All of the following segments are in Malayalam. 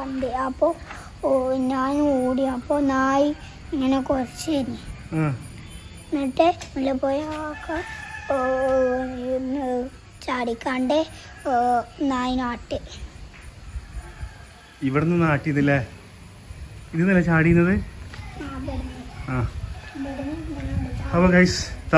കണ്ട് അപ്പോൾ ഞാൻ ഓടി അപ്പോൾ നായി ഇങ്ങനെ കുറച്ച് കഴിഞ്ഞു ആ എന്നിട്ട് മുല്ലപ്പോയ കാക്ക ഓ, ഇന്ന് ചാടിക്കാണ്ട് ഓ, നായി നാട്ടി ഇവിടെ നിന്ന് നാട്ടിയതല്ലേ ഇത് നില ചാടിയുന്നത് ആ, ഇവിടുന്ന് ആ ഇവിടുന്ന് ഇങ്ങനെ ഉണ്ട്. അപ്പോൾ ഗൈസ് താ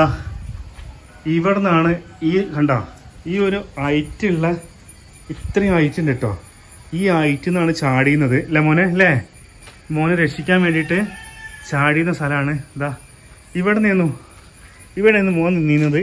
ഇവിടെ നിന്നാണ് ഈ കണ്ടോ ഈ ഒരു ഹൈറ്റുള്ള ഇത്രയും ഹൈറ്റ് ഉണ്ട് കേട്ടോ ഈ ഹൈറ്റിൽ നിന്നാണ് ചാടിയുന്നത് അല്ലേ മോനെ അല്ലേ മോനെ രക്ഷിക്കാൻ വേണ്ടിയിട്ട് ചാടിയുന്ന സ്ഥലമാണ് ഇതാ ഇവിടെ നിന്നു ഇവിടെ നിന്ന് മോൻ നിന്നത്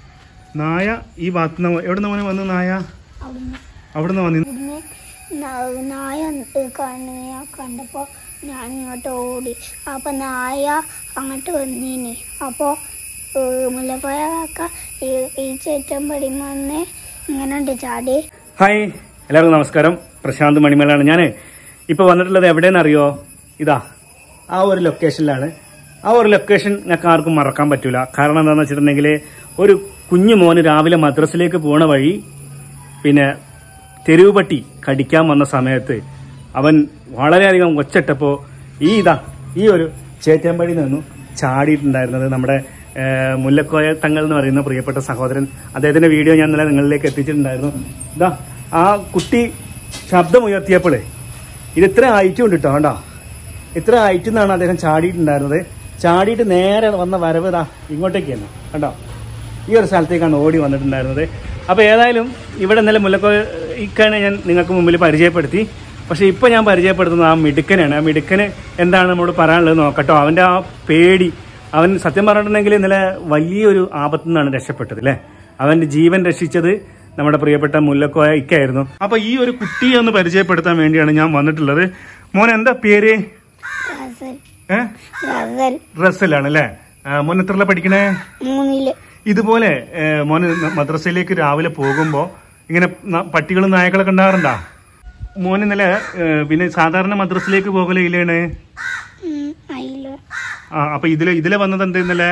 നായ ഈ ഭാഗത്ത് നിന്ന് എവിടെ നിന്ന് മോനെ വന്നു നായ അവിടുന്ന് അവിടെ നിന്ന് വന്നു ഇവിടുന്ന് ന- നായ കണ്ണിനെ കണ്ടപ്പോൾ ഞാൻ ഇങ്ങോട്ട് ഓടി അപ്പോൾ നായ അങ്ങോട്ട് വന്നീനി അപ്പോൾ മുല്ലപ്പോയ കാക്ക ഈ ഈ ചേറ്റമ്പടി വന്ന് ഇങ്ങനെ ഉണ്ട് ചാടി ഹായ് എല്ലാവർക്കും നമസ്കാരം പ്രശാന്ത് മണിമേലാണ് ഞാൻ ഇപ്പോൾ വന്നിട്ടുള്ളത് എവിടെയെന്ന് അറിയോ ഇതാ ആ ഒരു ലൊക്കേഷനിലാണ് ആ ഒരു ലൊക്കേഷൻ ഞങ്ങൾക്ക് ആർക്കും മറക്കാൻ പറ്റൂല കാരണം എന്താണെന്ന് വെച്ചിട്ടുണ്ടെങ്കിൽ ഒരു കുഞ്ഞു മോന് രാവിലെ മദ്രസിലേക്ക് പോണ വഴി പിന്നെ തെരുവ് പട്ടി കടിക്കാൻ വന്ന സമയത്ത് അവൻ വളരെയധികം ഒച്ചട്ടപ്പോൾ ഈ ഇതാ ഈ ഒരു ചേറ്റമ്പടി നിന്നു ചാടിയിട്ടുണ്ടായിരുന്നത് നമ്മുടെ ഏഹ്, മുല്ലക്കോയ തങ്ങൾ എന്ന് പറയുന്ന പ്രിയപ്പെട്ട സഹോദരൻ അദ്ദേഹത്തിന്റെ വീഡിയോ ഞാൻ ഇന്നലെ നിങ്ങളിലേക്ക് എത്തിച്ചിട്ടുണ്ടായിരുന്നു ഇതാ ആ കുട്ടി ശബ്ദം ഉയർത്തിയപ്പോഴേ ഇത് ഇത്ര ഹൈറ്റും ഉണ്ട് കേട്ടോ കണ്ടോ ഇത്ര ഹൈറ്റിൽ നിന്നാണ് അദ്ദേഹം ചാടിയിട്ടുണ്ടായിരുന്നത് ചാടിയിട്ട് നേരെ വന്ന വരവ് ഇതാ ഇങ്ങോട്ടേക്കാണ് കണ്ടോ ഈ ഒരു സ്ഥലത്തേക്കാണ് ഓടി വന്നിട്ടുണ്ടായിരുന്നത് അപ്പോൾ ഏതായാലും ഇവിടെ ഇന്നലെ മുല്ലക്കോ ഇക്കാനെ ഞാൻ നിങ്ങൾക്ക് മുമ്പിൽ പരിചയപ്പെടുത്തി പക്ഷേ ഇപ്പോൾ ഞാൻ പരിചയപ്പെടുത്തുന്നത് ആ മിടുക്കനാണ് ആ മിടുക്കന് എന്താണ് നമ്മോട് പറയാനുള്ളത് നോക്കട്ടോ അവൻ്റെ ആ പേടി അവൻ സത്യം പറഞ്ഞിട്ടുണ്ടെങ്കിൽ ഇന്നലെ വലിയൊരു ആപത്തു നിന്നാണ് രക്ഷപ്പെട്ടത് അല്ലേ അവൻ്റെ ജീവൻ രക്ഷിച്ചത് നമ്മുടെ പ്രിയപ്പെട്ട മുല്ലക്കോയ ഇക്കായിരുന്നു അപ്പോൾ ഈ ഒരു കുട്ടിയെ ഒന്ന് പരിചയപ്പെടുത്താൻ വേണ്ടിയാണ് ഞാൻ വന്നിട്ടുള്ളത് മോൻ എന്താ പേര് റസൽ ഏഹ് റസൽ റസലാണ് അല്ലേ മോൻ എത്രല്ല പഠിക്കണേ മൂന്നില് ഇതുപോലെ ഏഹ്, മോന് ന- മദ്രസയിലേക്ക് രാവിലെ പോകുമ്പോ ഇങ്ങനെ ന- പട്ടികളും നായകളൊക്കെ ഉണ്ടാകാറുണ്ടാ മോൻ ഇന്നലെ ഏഹ്, പിന്നെ സാധാരണ മദ്രസയിലേക്ക് പോകലേ ഇല്ലേണ് ഉം, അയില് ആ അപ്പൊ ഇതിലെ ഇതിലെ വന്നത് എന്ത് ഇന്നലെ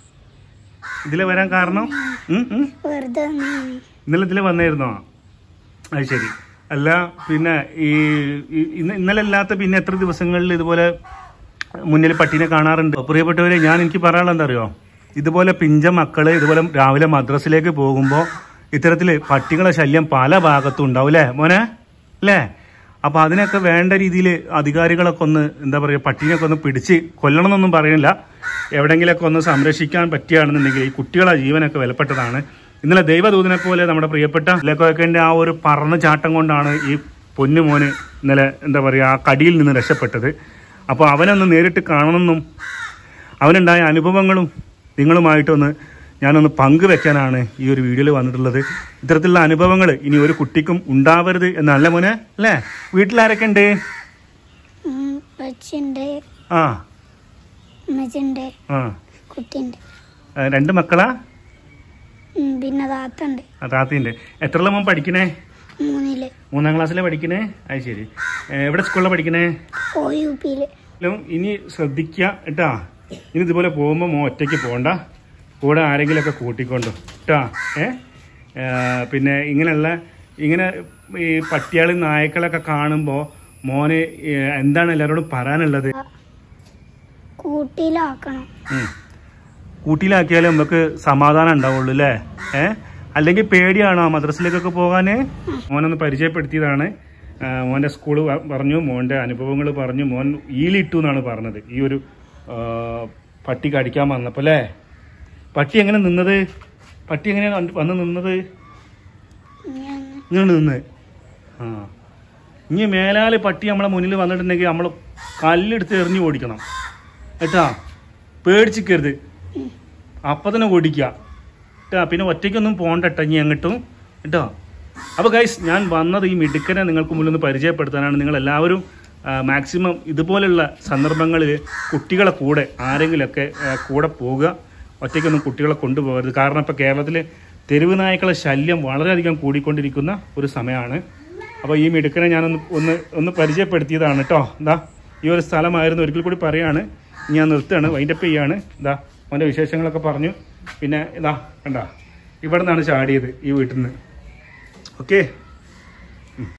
ഇതിലെ വരാൻ കാരണം ഉം, ഉം. വെറുതെ വന്നീനി. ഇന്നലെ ഇതിലെ വന്നായിരുന്നോ അത് ശരി അല്ല പിന്നെ ഈ ഈ- ഇന്ന് ഇന്നലെ അല്ലാത്ത പിന്നെ എത്ര ദിവസങ്ങളിൽ ഇതുപോലെ മുന്നിൽ പട്ടീനെ കാണാറുണ്ട് പ്രിയപ്പെട്ടവരെ ഞാൻ എനിക്ക് പറയാനുള്ള എന്താ അറിയോ ഇതുപോലെ പിഞ്ച മക്കള് ഇതുപോലെ രാവിലെ മദ്രസിലേക്ക് പോകുമ്പോൾ ഇത്തരത്തില് പട്ടികളെ ശല്യം പല ഭാഗത്തും ഉണ്ടാവും അല്ലേ മോനെ അല്ലേ അപ്പൊ അതിനൊക്കെ വേണ്ട രീതിയിൽ അധികാരികളൊക്കെ ഒന്ന് എന്താ പറയുക പട്ടീനെയൊക്കെ ഒന്ന് പിടിച്ച് കൊല്ലണം എന്നൊന്നും പറയുന്നില്ല എവിടെങ്കിലൊക്കെ ഒന്ന് സംരക്ഷിക്കാൻ പറ്റുകയാണെന്നുണ്ടെങ്കിൽ ഈ കുട്ടികളെ ജീവനൊക്കെ വിലപ്പെട്ടതാണ് ഇന്നലെ ദൈവദൂതനെ പോലെ നമ്മുടെ പ്രിയപ്പെട്ട ലേക്കോക്കന്റെ ആ ഒരു പറന്ന ചാട്ടം കൊണ്ടാണ് ഈ പൊന്നു മോന് ഇന്നലെ എന്താ പറയുക ആ കടിയിൽ നിന്ന് രക്ഷപ്പെട്ടത് അപ്പോൾ അവനൊന്ന് നേരിട്ട് കാണണമെന്നും അവനുണ്ടായ അനുഭവങ്ങളും നിങ്ങളുമായിട്ടൊന്ന് ഞാനൊന്ന് പങ്കുവെക്കാനാണ് ഈ ഒരു വീഡിയോയിൽ വന്നിട്ടുള്ളത് ഇത്തരത്തിലുള്ള അനുഭവങ്ങൾ ഇനി ഒരു കുട്ടിക്കും ഉണ്ടാവരുത് എന്നല്ല മോനെ അല്ലേ വീട്ടിലാരൊക്കെ ഉണ്ട് ഉം, പച്ചയുണ്ട് ആ ഉമ്മച്ചുണ്ട് ആ കുട്ടിയുണ്ട് ആ, രണ്ട് മക്കളാ ഉം, പിന്നെ താത്തുണ്ട് ആ, താത്തയുണ്ട് എത്രയുള്ള മോൻ പഠിക്കണേ മൂന്നില് മൂന്നാം ക്ലാസ്സിലെ പഠിക്കണേ അത് ശരി ഏ, എവിടെ സ്കൂളിലാണ് പഠിക്കണേ ഓ യു പിയില് ഹലോ ഇനി ശ്രദ്ധിക്കുക കേട്ടാ ഇനി ഇതുപോലെ പോകുമ്പോൾ മോ ഒറ്റയ്ക്ക് പോകണ്ട കൂടെ ആരെങ്കിലുമൊക്കെ കൂട്ടിക്കൊണ്ടു കേട്ടാ ഏ ആ, പിന്നെ ഇങ്ങനെയുള്ള ഇങ്ങനെ ഈ പട്ടിയാളി നായ്ക്കളൊക്കെ കാണുമ്പോൾ മോന് ഏ, എന്താണ് എല്ലാവരോടും പറയാനുള്ളത് കൂട്ടിലാക്കണം ഉം. കൂട്ടിലാക്കിയാലേ നമുക്ക് സമാധാനം ഉണ്ടാവുള്ളൂ അല്ലേ ഏ അല്ലെങ്കിൽ പേടിയാണോ മദ്രസിലേക്കൊക്കെ പോകാന് മോനൊന്ന് പരിചയപ്പെടുത്തിയതാണ് ആ, മോന്റെ സ്കൂള് വ- പറഞ്ഞു മോന്റെ അനുഭവങ്ങൾ പറഞ്ഞു മോൻ ഈലിട്ടു എന്നാണ് പറഞ്ഞത് ഈ ഒരു ആ, പട്ടി കടിക്കാൻ വന്നപ്പോ അല്ലേ പട്ടി എങ്ങനെ നിന്നത് പട്ടി എങ്ങനെയാണ് വന്ന് വന്ന് നിന്നത് ഞാൻ ഇങ്ങനെ നിന്ന് ആ ഇനി മേലാല് പട്ടി നമ്മളെ മുന്നിൽ വന്നിട്ടുണ്ടെങ്കിൽ നമ്മൾ കല്ലെടുത്ത് എറിഞ്ഞു ഓടിക്കണം കേട്ടാ പേടിച്ചിക്കരുത് അപ്പം തന്നെ ഓടിക്കുക കേട്ടാ പിന്നെ ഒറ്റയ്ക്കൊന്നും പോകണ്ട കേട്ടോ ഇനി എങ്ങോട്ടും കേട്ടോ അപ്പോൾ ഗൈസ് ഞാൻ വന്നത് ഈ മിടുക്കനെ നിങ്ങൾക്ക് മുന്നിൽ ഒന്ന് പരിചയപ്പെടുത്താനാണ് നിങ്ങൾ എല്ലാവരും മാക്സിമം ഇതുപോലുള്ള സന്ദർഭങ്ങളിൽ കുട്ടികളെ കൂടെ ആരെങ്കിലുമൊക്കെ ആ, കൂടെ പോവുക ഒറ്റയ്ക്കൊന്നും കുട്ടികളെ കൊണ്ടുപോകരുത് കാരണം ഇപ്പോൾ കേരളത്തിൽ തെരുവ് നായ്ക്കളെ ശല്യം വളരെയധികം കൂടിക്കൊണ്ടിരിക്കുന്ന ഒരു സമയമാണ് അപ്പോൾ ഈ മിടുക്കനെ ഞാനൊന്ന് ഒന്ന് ഒന്ന് പരിചയപ്പെടുത്തിയതാണ് കേട്ടോ എന്താ ഈ ഒരു സ്ഥലമായിരുന്നു ഒരിക്കൽ കൂടി പറയാണ് ഇനി ഞാൻ നിർത്തുകയാണ് വൈൻഡപ്പ് ചെയ്യാണ് ഇതാ അവൻ്റെ വിശേഷങ്ങളൊക്കെ പറഞ്ഞു പിന്നെ ഇതാ കണ്ട ഇവിടെ നിന്നാണ് ചാടിയത് ഈ വീട്ടിൽ നിന്ന് ഓക്കെ